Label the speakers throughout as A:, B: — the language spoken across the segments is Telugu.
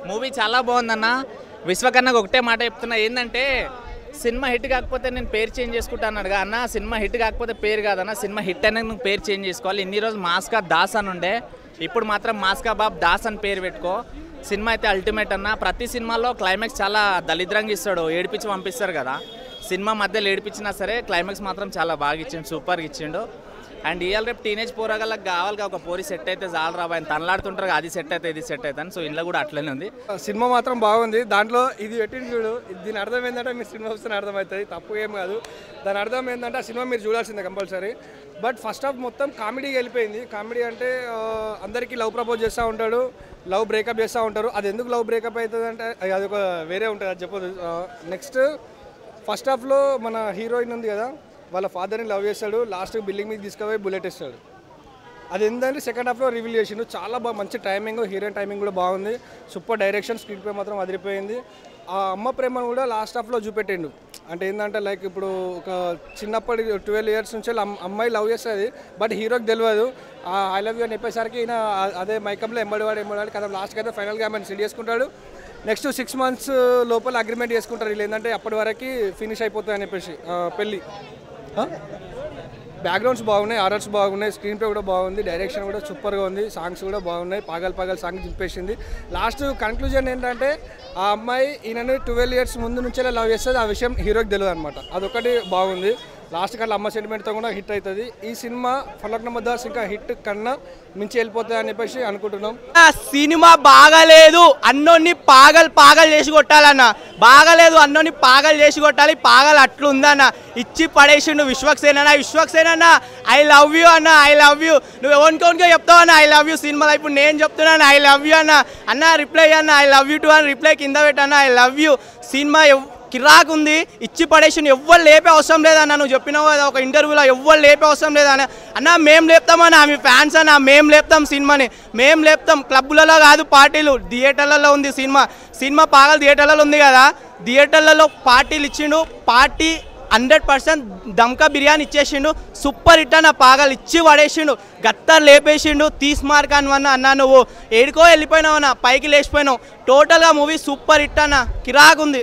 A: మూవీ చాలా బాగుందన్న విశ్వకన్నకు ఒకటే మాట చెప్తున్నా ఏంటంటే సినిమా హిట్ కాకపోతే నేను పేరు చేంజ్ చేసుకుంటా అన్నాడుగా అన్న సినిమా హిట్ కాకపోతే పేరు కాదన్న సినిమా హిట్ అయినా నువ్వు పేరు చేంజ్ చేసుకోవాలి ఇన్ని రోజు మాస్కా దాస్ అని ఉండే ఇప్పుడు మాత్రం మాస్కా బాబ్ దాస్ అని పేరు పెట్టుకో సినిమా అయితే అల్టిమేట్ అన్న ప్రతి సినిమాలో క్లైమాక్స్ చాలా దళిద్రంగా ఇస్తాడు ఏడిపించి పంపిస్తారు కదా సినిమా మధ్యలో ఏడిపించినా సరే క్లైమాక్స్ మాత్రం చాలా బాగా ఇచ్చిండు సూపర్గా ఇచ్చిండు అండ్ ఇవాళ రేపు టీనేజ్ పోరగాళ్ళకి కావాలిగా ఒక పోరి సెట్ అయితే చాలు రా ఆయన తనలాడుతుంటారు కదా, అది సెట్ అయితే ఇది సెట్ అయితే సో ఇంట్లో కూడా అట్లనే ఉంది
B: సినిమా మాత్రం బాగుంది దాంట్లో ఇది పెట్టింది చూడు ఇది దీని అర్థం ఏంటంటే మీరు సినిమా వస్తున్న అర్థమవుతుంది తప్పు ఏం కాదు దాని అర్థం ఏంటంటే ఆ సినిమా మీరు చూడాల్సిందే కంపల్సరీ బట్ ఫస్ట్ హాఫ్ మొత్తం కామెడీకి వెళ్ళిపోయింది కామెడీ అంటే ఆ, అందరికీ లవ్ ప్రపోజ్ చేస్తూ ఉంటాడు లవ్ బ్రేకప్ చేస్తూ ఉంటారు అది ఎందుకు లవ్ బ్రేకప్ అవుతుంది అంటే అది ఒక వేరే ఉంటుంది అది చెప్పదు నెక్స్ట్ ఫస్ట్ హాఫ్లో మన హీరోయిన్ ఉంది కదా వాళ్ళ ఫాదర్ని లవ్ చేస్తాడు లాస్ట్ బిల్డింగ్ మీద తీసుకుపోయి బుల్లెట్ ఇస్తాడు అది ఏంటంటే సెకండ్ హాఫ్లో రివీల్ చేసిండు చాలా బాగా మంచి టైమింగ్ హీరోయిన్ టైమింగ్ కూడా బాగుంది సూపర్ డైరెక్షన్ స్క్రీన్ ప్లే మాత్రం అదిరిపోయింది ఆ అమ్మ ప్రేమను కూడా లాస్ట్ హాఫ్లో చూపెట్టిండు అంటే ఏంటంటే లైక్ ఇప్పుడు ఒక చిన్నప్పటి ట్వెల్వ్ ఇయర్స్ నుంచి అమ్- అమ్మాయి లవ్ చేస్తుంది బట్ హీరోకి తెలియదు ఐ లవ్ యూ అని చెప్పేసరికి ఈయన ఆ- అదే మైకంలో ఎంబడివాడు ఎంబడివాడు కదా లాస్ట్కి అయితే ఫైనల్గా ఆమెను సెట్ చేసుకుంటాడు నెక్స్ట్ సిక్స్ మంత్స్ లోపల అగ్రిమెంట్ చేసుకుంటారు వీళ్ళు ఏంటంటే అప్పటి వరకు ఫినిష్ అయిపోతుంది అని చెప్పేసి ఆ, పెళ్ళి ఆ? బ్యాక్గ్రౌండ్స్ బాగున్నాయి ఆర్ఆర్స్ బాగున్నాయి స్క్రీన్ ప్లే కూడా బాగుంది డైరెక్షన్ కూడా సూపర్గా ఉంది సాంగ్స్ కూడా బాగున్నాయి పాగల్ పాగల్ సాంగ్ చింపేసింది లాస్ట్ కన్క్లూజన్ ఏంటంటే ఆ అమ్మాయి ఈయనని ట్వెల్వ్ ఇయర్స్ ముందు నుంచే లవ్ చేస్తుంది ఆ విషయం హీరోకి తెలియదు అనమాట అదొకటి బాగుంది లాస్ట్ కల్లా అమ్మ సెంటిమెంట్తో కూడా హిట్ అవుతుంది ఈ సినిమా ఫలక్ నమ్మద్ దాస్ ఇంకా హిట్ కన్నా మించి వెళ్ళిపోతుంది అని చెప్పేసి అనుకుంటున్నాం
C: ఆ సినిమా బాగాలేదు అన్నోన్ని పాగల్ పాగల్ చేసి కొట్టాలన్న బాగాలేదు అన్నోన్ని పాగల్ చేసి కొట్టాలి పాగల్ అట్లుందన్న ఇచ్చి పడేసిండు Vishwaksena Vishwaksena I love you అన్న ఐ లవ్ యూ నువ్వు ఎవరికోనికో చెప్తావు అన్న ఐ లవ్ యూ సినిమాలో ఇప్పుడు నేను చెప్తున్నాను ఐ లవ్ యూ అన్న అన్న రిప్లై అన్న ఐ లవ్ యూ టు అని రిప్లై కింద పెట్టన్న ఐ లవ్ యూ సినిమా ఎవ్- కిరాక్ ఉంది ఇచ్చి పడేసి ఎవ్వరు లేపే అవసరం లేదన్న నువ్వు చెప్పినావు కదా ఒక ఇంటర్వ్యూలో ఎవ్వరు లేపే అవసరం లేదన్న అన్న మేము లేపుతామన్న మీ ఫ్యాన్స్ అన్న మేము లేపుతాం సినిమాని మేము లేపుతాం క్లబ్బులలో కాదు పార్టీలు థియేటర్లలో ఉంది సినిమా సినిమా పాగల థియేటర్లలో ఉంది కదా థియేటర్లలో పార్టీలు ఇచ్చిండు పార్టీ హండ్రెడ్ పర్సెంట్ దమ్కా బిర్యానీ ఇచ్చేసిండు సూపర్ హిట్ అన్న పాగలు ఇచ్చి పడేసిండు గత్తర్ లేపేసిండు తీస్ మార్క్ అని అన్న అన్న నువ్వు ఏడుకో వెళ్ళిపోయినావు అన్న పైకి లేచిపోయినావు టోటల్గా మూవీ సూపర్ హిట్ అన్న కిరాక్ ఉంది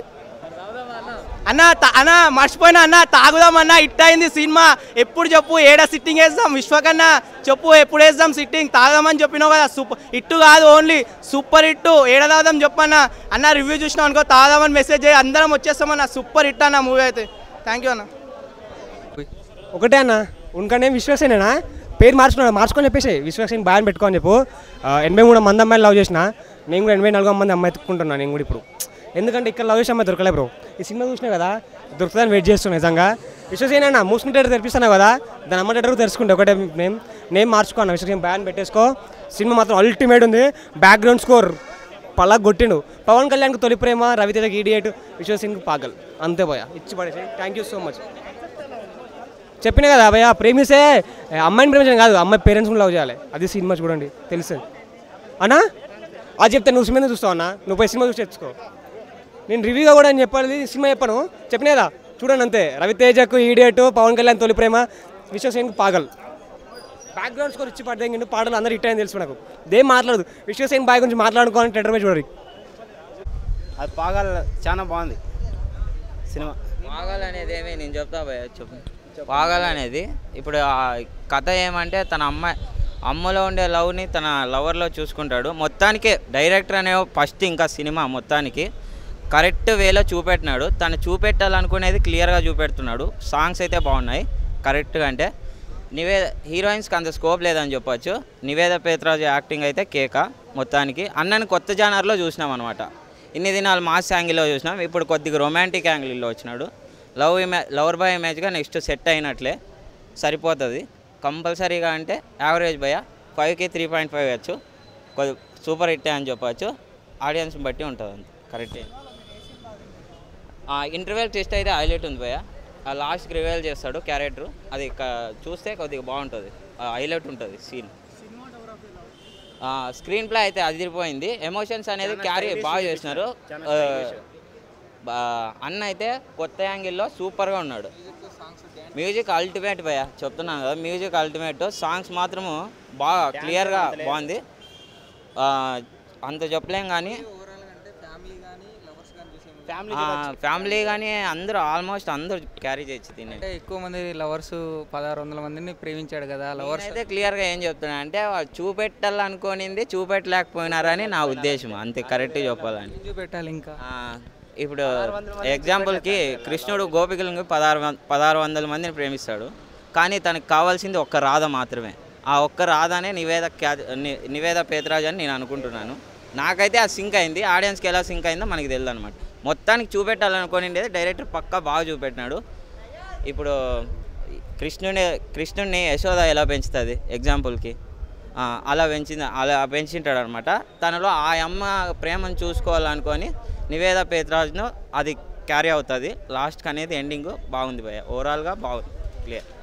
C: అన్న తా- అన్న మర్చిపోయినా అన్న తాగుదామన్నా హిట్ అయింది సినిమా ఎప్పుడు చెప్పు ఏడ సిట్టింగ్ వేస్తాం విశ్వకన్నా చెప్పు ఎప్పుడు వేస్తాం సిట్టింగ్ తాగదామని చెప్పినావు కదా సూపర్ హిట్ కాదు ఓన్లీ సూపర్ హిట్ ఏడ తాగుదాం చెప్పన్న అన్న రివ్యూ చూసినావు అనుకో తాగుదామని మెసేజ్ చేయి అందరం వచ్చేస్తామన్న సూపర్ హిట్ అన్న మూవీ అయితే థ్యాంక్ యూ అన్న
D: ఒకటే అన్న ఉనకనే విశ్వసేనేనా పేరు మార్చుకున్నా మార్చుకొని చెప్పేసి విశ్వసేన్ బాగా పెట్టుకోని చెప్పు ఆ, ఎనభై మూడు మంది అమ్మాయిలు లవ్ చేసిన నేను కూడా ఎనభై నాలుగు మంది అమ్మాయి ఎత్తుకుంటున్నాను నేను కూడా ఇప్పుడు ఎందుకంటే ఇక్కడ లవ్ చేసిన అమ్మాయి దొరకలే బ్రో ఈ సినిమా చూసినా కదా దొరుకుతుందని వెయిట్ చేస్తున్నా నిజంగా విశ్వసేన అన్న మూసుకుంటే తెరిపిస్తాను కదా దాని అమ్మ డేటర్ తెరుచుకుంటే ఒకటే నేమ్ నేమ్ మార్చుకోను విశ్వసేన్ బ్యాన్ పెట్టేసుకో సినిమా మాత్రం అల్టిమేట్ ఉంది బ్యాక్గ్రౌండ్ స్కోర్ పలా కొట్టిండు పవన్ కళ్యాణ్కి తొలి ప్రేమ రవితేజకి ఈడియట్ విశ్వసింగ్ పాగల్ అంతే పోయా ఇచ్చి పడేసి థ్యాంక్ యూ సో మచ్ చెప్పిన కదా భయ్య ప్రేమిస్తే ఏ, అమ్మాయిని ప్రేమించడం కాదు అమ్మాయి పేరెంట్స్ కూడా లవ్ చేయాలి అది సినిమా చూడండి తెలుసు అన్నా అది చెప్తే నువ్వు సినిమా చూస్తావు అన్న నువ్వు పోయి సినిమా చూసి తెచ్చుకో నేను రివ్యూగా కూడా నేను చెప్పాలి సినిమా చెప్పాను చెప్పిన కదా చూడండి అంతే రవితేజకు ఈడియట్ పవన్ కళ్యాణ్ తొలి ప్రేమ విశ్వసేన్కి పాగల్ బ్యాక్గ్రౌండ్ స్కోర్ ఇచ్చి పడ్డాయి పాటలు అందరూ హిట్ అయింది తెలుసు నాకు దేం మాట్లాడదు విశ్వసేన్ బాయ్ గురించి మాట్లాడుకోవాలని టెండర్ మీద చూడరు
E: అది పాగాల చాలా బాగుంది సినిమా
F: పాగల్ అనేది ఏమి నేను చెప్తా భయ్య చెప్పు పాగల్ అనేది ఇప్పుడు ఆ కథ ఏమంటే తన అమ్మాయి అమ్మలో ఉండే లవ్ని తన లవర్లో చూసుకుంటాడు మొత్తానికి డైరెక్టర్ అనే ఫస్ట్ ఇంకా సినిమా మొత్తానికి కరెక్ట్ వేలో చూపెట్టినాడు తను చూపెట్టాలనుకునేది క్లియర్గా చూపెడుతున్నాడు సాంగ్స్ అయితే బాగున్నాయి కరెక్ట్గా అంటే నివేద హీరోయిన్స్కి అంత స్కోప్ లేదని చెప్పొచ్చు నివేద పేత్రాజు యాక్టింగ్ అయితే కేక మొత్తానికి అన్నని కొత్త జానర్లో చూసినాం అనమాట ఇన్ని దినాలు మాస్ యాంగిల్లో చూసినాం ఇప్పుడు కొద్దిగా రొమాంటిక్ యాంగిల్లో వచ్చినాడు లవ్ ఇమే లవర్ బాయ్ ఇమేజ్గా నెక్స్ట్ సెట్ అయినట్లే సరిపోతుంది కంపల్సరీగా అంటే యావరేజ్ భయ ఫైవ్కి త్రీ పాయింట్ ఫైవ్ ఇవ్వచ్చు కొద్ది సూపర్ హిట్ అని చెప్పవచ్చు ఆడియన్స్ బట్టి ఉంటుంది అంతే కరెక్టే ఇంటర్వెల్ టెస్ట్ అయితే హైలైట్ ఉంది భయ ఆ లాస్ట్కి రివైల్ చేస్తాడు క్యారెక్టర్ అది క- చూస్తే కొద్దిగా బాగుంటుంది హైలైట్ ఉంటుంది సీన్ స్క్రీన్ ప్లే అయితే అదిరిపోయింది ఎమోషన్స్ అనేది క్యారీ బాగా చేసినారు ఆ, బా- అన్న అయితే కొత్త యాంగిల్లో సూపర్గా ఉన్నాడు మ్యూజిక్ అల్టిమేట్ భయ చెప్తున్నాను కదా మ్యూజిక్ అల్టిమేట్ సాంగ్స్ మాత్రము బాగా క్లియర్గా బాగుంది ఆ, అంత చెప్పలేం కానీ ఫ్యామిలీ కానీ అందరూ ఆల్మోస్ట్ అందరూ క్యారీ చేయొచ్చు దీన్ని
G: అంటే ఎక్కువ మంది లవర్స్ పదహారు వందల మందిని ప్రేమించాడు కదా లవర్స్
F: అయితే క్లియర్గా ఏం చెప్తున్నా అంటే వాళ్ళు చూపెట్టాలనుకోనింది చూపెట్టలేకపోయినారని నా ఉద్దేశం అంతే కరెక్ట్ చెప్పాలని
G: చూపెట్టాలి ఇంకా
F: ఆ, ఇప్పుడు ఎగ్జాంపుల్కి కృష్ణుడు గోపికలను పదహారు వం- పదహారు వందల మందిని ప్రేమిస్తాడు కానీ తనకు కావాల్సింది ఒక్క రాధ మాత్రమే ఆ ఒక్క రాధనే నివేద క్యా ని- నివేద పేతరాజ్ అని నేను అనుకుంటున్నాను నాకైతే అది సింక్ అయింది ఆడియన్స్కి ఎలా సింక్ అయిందో మనకి తెలియదు అనమాట మొత్తానికి చూపెట్టాలనుకోనిండేది డైరెక్టర్ పక్కా బాగా చూపెట్టినాడు ఇప్పుడు కృష్ణుని కృష్ణుడిని యశోద ఎలా పెంచుతుంది ఎగ్జాంపుల్కి ఆ, అలా పెంచింది అలా పెంచింటాడు అనమాట తనలో ఆ అమ్మ ప్రేమను చూసుకోవాలనుకొని నివేద పేతరాజ్ను అది క్యారీ అవుతుంది లాస్ట్కి అనేది ఎండింగ్ బాగుంది భయ్య ఓవరాల్గా బాగుంది క్లియర్